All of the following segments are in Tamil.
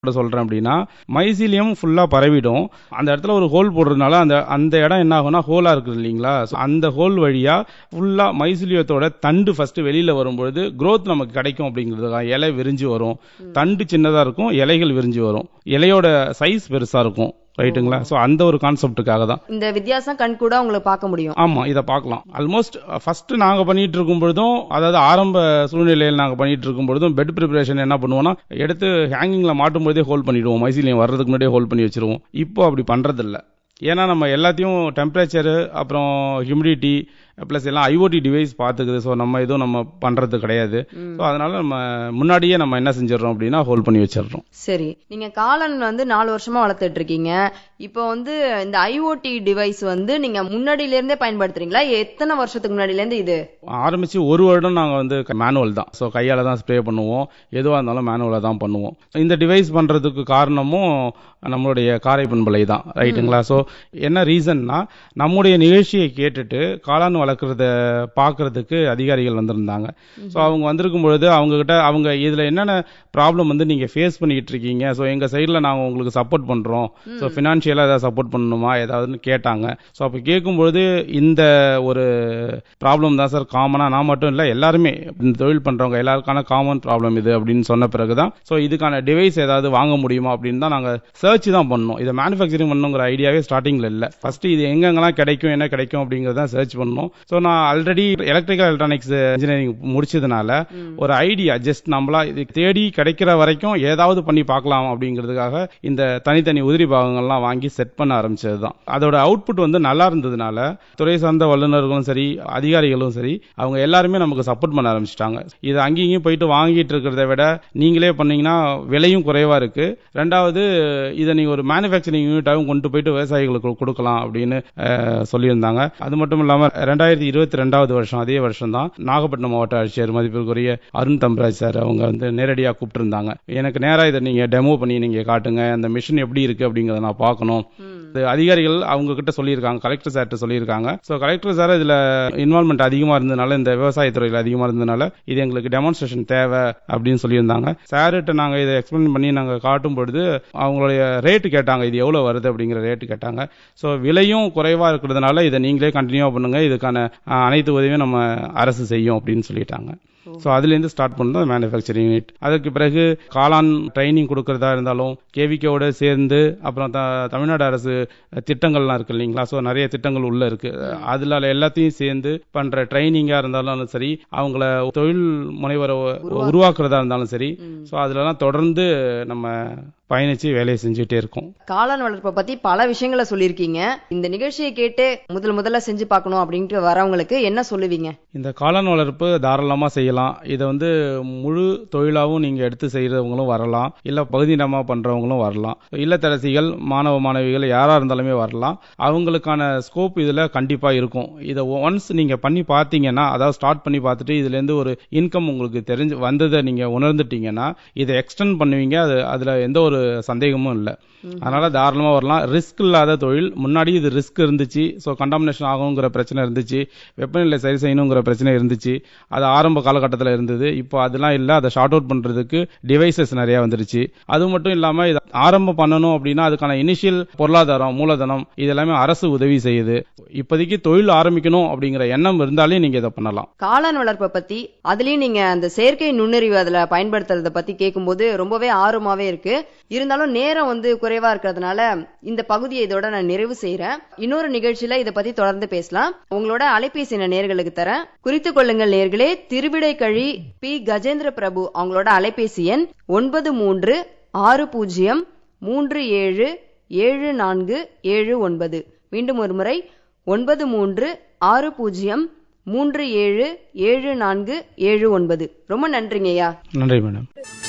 கூட சொல்றேன் அப்படின்னா மைசீலியம் ஃபுல்லா பரவிடும் அந்த இடத்துல ஒரு ஹோல் போடுறதுனால அந்த அந்த இடம் என்ன ஆகும்னா ஹோலா இருக்குது இல்லைங்களா So, அந்த ஹோல் வழியா ஃபுல்லா மைசீலியத்தோட தண்டு ஃபர்ஸ்ட் வெளியில வரும்பொழுது growth நமக்கு கிடைக்கும் அப்படிங்கிறதுக்காக இலை விரிஞ்சு வரும் தண்டு சின்னதா இருக்கும் இலைகள் விரிஞ்சு வரும் இலையோட சைஸ் பெருசா இருக்கும் ரைட்டுங்களா ஸோ அந்த ஒரு கான்செப்டுக்காக தான் இந்த வித்தியாசம் கண் கூட உங்களுக்கு பார்க்க முடியும் ஆமா இதை பார்க்கலாம் ஆல்மோஸ்ட் ஃபர்ஸ்ட் நாங்க பண்ணிட்டு இருக்கும் பொழுதும் அதாவது ஆரம்ப சூழ்நிலையில் நாங்க பண்ணிட்டு இருக்கும் பொழுதும் பெட் ப்ரிப்பரேஷன் என்ன பண்ணுவோம்னா எடுத்து ஹேங்கிங்ல மாட்டும் பொழுதே ஹோல்ட் பண்ணிடுவோம் மைசீலியம் வர்றதுக்கு முன்னாடியே ஹோல்ட் பண்ணி வச்சிருவோம் இப்போ அப்படி பண்றது இல்ல ஏன்னா நம்ம எல்லாத்தையும் டெம்பரேச்சர் அப்புறம் ஹியூமிடிட்டி ப்ளஸ் எல்லாம் ஐஓடி டிவைஸ் பார்த்துக்குது ஸோ நம்ம எதுவும் நம்ம பண்றது கிடையாது ஸோ அதனால நம்ம முன்னாடியே நம்ம என்ன செஞ்சிடறோம் அப்படின்னா ஹோல்ட் பண்ணி வச்சிடுறோம் சரி நீங்க காளான் வந்து நாலு வருஷமா வளர்த்துட்டு இருக்கீங்க இப்போ வந்து இந்த ஐஓடி டிவைஸ் வந்து நீங்க முன்னாடியில இருந்தே பயன்படுத்துறீங்களா எத்தனை வருஷத்துக்கு முன்னாடில இருந்து இது ஆரம்பிச்சு ஒரு வருடம் நாங்க வந்து மேனுவல் தான் ஸோ கையால தான் ஸ்ப்ரே பண்ணுவோம் எதுவாக இருந்தாலும் மேனுவலாக தான் பண்ணுவோம் இந்த டிவைஸ் பண்றதுக்கு காரணமும் நம்மளுடைய காரை பண்பலை தான் ரைட்டுங்களா ஸோ என்ன ரீசன்னா நம்முடைய நிகழ்ச்சியை கேட்டுட்டு காளான் வளர்க்குறத பார்க்கறதுக்கு அதிகாரிகள் வந்திருந்தாங்க ஸோ அவங்க வந்திருக்கும் பொழுது அவங்க கிட்ட அவங்க இதுல என்னென்ன ப்ராப்ளம் வந்து நீங்க ஃபேஸ் பண்ணிக்கிட்டு இருக்கீங்க ஸோ எங்க சைடில் நாங்கள் உங்களுக்கு சப்போர்ட் பண்றோம் ஸோ ஃபினான்ஷியலாக ஏதாவது சப்போர்ட் பண்ணணுமா ஏதாவதுன்னு கேட்டாங்க ஸோ அப்போ கேட்கும்பொழுது இந்த ஒரு ப்ராப்ளம் தான் சார் காமனாக நான் மட்டும் இல்லை எல்லாருமே இந்த தொழில் பண்றவங்க எல்லாருக்கான காமன் ப்ராப்ளம் இது அப்படின்னு சொன்ன பிறகு தான் ஸோ இதுக்கான டிவைஸ் ஏதாவது வாங்க முடியுமா அப்படின்னு தான் நாங்கள் சர்ச் தான் பண்ணோம் இதை மேனுஃபேக்சரிங் பண்ணுங்கிற ஐடியாவே ஸ்டார்டிங்ல இல்லை ஃபர்ஸ்ட் இது எங்கெங்கெல்லாம் கிடைக்கும் என்ன கிடைக்கும் அப்படிங்கறத சர்ச் பண்ணோம் ஸோ நான் ஆல்ரெடி எலக்ட்ரிக்கல் எலக்ட்ரானிக்ஸ் இன்ஜினியரிங் முடிச்சதுனால ஒரு ஐடியா ஜஸ்ட் நம்மளா இது தேடி கிடைக்கிற வரைக்கும் ஏதாவது பண்ணி பார்க்கலாம் அப்படிங்கிறதுக்காக இந்த தனித்தனி உதிரி பாகங்கள்லாம் வாங்கி செட் பண்ண ஆரம்பிச்சது தான் அதோட அவுட்புட் வந்து நல்லா இருந்ததுனால துறை சார்ந்த வல்லுநர்களும் சரி அதிகாரிகளும் சரி அவங்க எல்லாருமே நமக்கு சப்போர்ட் பண்ண ஆரம்பிச்சிட்டாங்க இது அங்கேயும் இங்கேயும் போயிட்டு வாங்கிட்டு இருக்கிறத விட நீங்களே பண்ணீங்கன்னா விலையும் குறைவா இருக்கு ரெண்டாவது இதை நீங்க ஒரு மேனுஃபேக்சரிங் யூனிட்டாகவும் கொண்டு போயிட்டு விவசாயிகளுக்கு கொடுக்கலாம் அப்படின்னு அஹ், சொல்லியிருந்தாங்க அது மட்டும் இல்லாம ரெண்டாயிரத்தி இருபத்தி ரெண்டாவது வருஷம் அதே வருஷம் தான் நாகப்பட்டினம் மாவட்ட ஆட்சியர் மதிப்பிற்குரிய அருண் தம்பராஜ் சார் அவங்க வந்து நேரடியாக கூப்பிட்டுருந்தாங்க எனக்கு நேரா இதை நீங்க டெமோ பண்ணி நீங்க காட்டுங்க அந்த மிஷின் எப்படி இருக்கு அப்படிங்கறத நான் பார்க்கணும் இது அதிகாரிகள் அவங்க கிட்ட சொல்லியிருக்காங்க கலெக்டர் சார்ட்ட சொல்லியிருக்காங்க ஸோ கலெக்டர் சார் இதுல இன்வால்மெண்ட் அதிகமா இருந்ததுனால இந்த விவசாயத்துறையில் அதிகமா இருந்ததுனால இது எங்களுக்கு டெமான்ஸ்ட்ரேஷன் தேவை அப்படின்னு சொல்லியிருந்தாங்க சார்கிட்ட நாங்க இதை எக்ஸ்பிளைன் பண்ணி நாங்க காட்டும் பொழுது அவங்களுடைய ரேட்டு கேட்டாங்க இது எவ்வளவு வருது அப்படிங்கிற ரேட்டு கேட்டாங்க ஸோ விலையும் குறைவா இருக்கிறதுனால இதை நீங்களே கண்டினியூ பண்ணுங்க இதுக்கான அஹ், அனைத்து உதவியும் நம்ம அரசு செய்யும் அப்படின்னு சொல்லிட்டாங்க ஸோ அதுலேருந்து ஸ்டார்ட் பண்ணது மேனுஃபேக்சரிங் யூனிட் அதுக்கு பிறகு காளான் ட்ரைனிங் கொடுக்கறதா இருந்தாலும் கேவிகேவோட சேர்ந்து அப்புறம் த- தமிழ்நாடு அரசு திட்டங்கள்லாம் இருக்கு இல்லைங்களா ஸோ நிறைய திட்டங்கள் உள்ள இருக்கு அதுல எல்லாத்தையும் சேர்ந்து பண்ற ட்ரைனிங்கா இருந்தாலும் சரி அவங்கள தொழில் முனைவரை உருவாக்குறதா இருந்தாலும் சரி ஸோ அதுலலாம் தொடர்ந்து நம்ம பயணிச்சு வேலையை செஞ்சுட்டே இருக்கோம் காளான் வளர்ப்பை பத்தி பல விஷயங்களை சொல்லியிருக்கீங்க இந்த நிகழ்ச்சியை கேட்டு முதல் முதல்ல செஞ்சு பார்க்கணும் அப்படின்ட்டு வரவங்களுக்கு என்ன சொல்லுவீங்க இந்த காளான் வளர்ப்பு தாராளமா செய்யலாம் இதை வந்து முழு தொழிலாவும் நீங்க எடுத்து செய்யறவங்களும் வரலாம் இல்ல பகுதி இடமா பண்றவங்களும் வரலாம் இல்லத்தரசிகள் மாணவ மாணவிகள் யாரா இருந்தாலுமே வரலாம் அவங்களுக்கான ஸ்கோப் இதுல கண்டிப்பா இருக்கும் இதை ஒன்ஸ் நீங்க பண்ணி பார்த்தீங்கன்னா அதாவது ஸ்டார்ட் பண்ணி பார்த்துட்டு இதுல இருந்து ஒரு இன்கம் உங்களுக்கு தெரிஞ்சு வந்ததை நீங்க உணர்ந்துட்டீங்கன்னா இதை எக்ஸ்டெண்ட் பண்ணுவீங்க அது அதுல எந்த ஒரு சந்தேகமும் இல்லை அதனால தாராளமா வரலாம் ரிஸ்க் இல்லாத தொழில் முன்னாடி இது ரிஸ்க் இருந்துச்சு ஸோ கண்டாமினேஷன் ஆகுங்கிற பிரச்சனை இருந்துச்சு வெப்பநிலை சரி செய்யணுங்கிற பிரச்சனை இருந்துச்சு அது ஆரம்ப காலகட்டத்தில் இருந்தது இப்போ அதெல்லாம் இல்லை அதை ஷார்ட் அவுட் பண்றதுக்கு டிவைசஸ் நிறைய வந்துருச்சு அது மட்டும் இல்லாம இதை ஆரம்பம் பண்ணணும் அப்படின்னா அதுக்கான இனிஷியல் பொருளாதாரம் மூலதனம் இதெல்லாமே அரசு உதவி செய்யுது இப்போதைக்கு தொழில் ஆரம்பிக்கணும் அப்படிங்கிற எண்ணம் இருந்தாலே நீங்க இதை பண்ணலாம் காளான் வளர்ப்பை பத்தி அதுலயும் நீங்க அந்த செயற்கை நுண்ணறிவு அதுல பயன்படுத்துறத பத்தி கேட்கும்போது ரொம்பவே ஆர்வமாவே இருக்கு இருந்தாலும் நேரம் வந்து குறைவா இருக்கிறதுனால இந்த பகுதியை இதோட நான் நிறைவு செய்யறேன் இன்னொரு நிகழ்ச்சியில இதை பத்தி தொடர்ந்து பேசலாம் உங்களோட அலைபேசி நான் நேர்களுக்கு தரேன் குறித்துக் கொள்ளுங்கள் நேர்களே திருவிடைக்கழி பி கஜேந்திர பிரபு அவங்களோட அலைபேசி எண் ஒன்பது மூன்று ஆறு பூஜ்ஜியம் மூன்று ஏழு ஏழு நான்கு ஏழு ஒன்பது மீண்டும் ஒரு முறை ஒன்பது மூன்று ஆறு பூஜ்ஜியம் மூன்று ஏழு ஏழு நான்கு ஏழு ஒன்பது ரொம்ப நன்றிங்கய்யா நன்றி மேடம்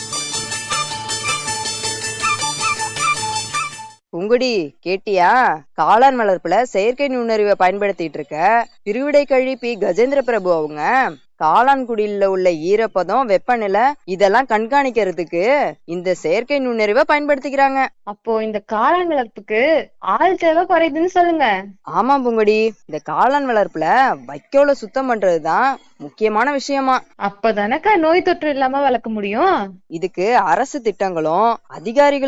உங்குடி கேட்டியா காளான் வளர்ப்புல செயற்கை நுண்ணறிவை பயன்படுத்திட்டு இருக்க திருவிடைக்கழி பி கஜேந்திர பிரபு அவங்க காளான் குடியில உள்ள ஈரப்பதம் வெப்பநிலை இதெல்லாம் கண்காணிக்கிறதுக்கு இந்த செயற்கை நுண்ணறிவை பயன்படுத்திக்கிறாங்க அப்போ இந்த காளான் வளர்ப்புக்கு ஆள் தேவை குறையுதுன்னு சொல்லுங்க ஆமா பூங்கொடி இந்த காளான் வளர்ப்புல வைக்கோல சுத்தம் பண்றதுதான் முக்கியமான விஷயமா அப்பதானக்கா நோய் தொற்று இல்லாம வளர்க்க முடியும் இதுக்கு அரசு திட்டங்களும் அதிகாரிகள்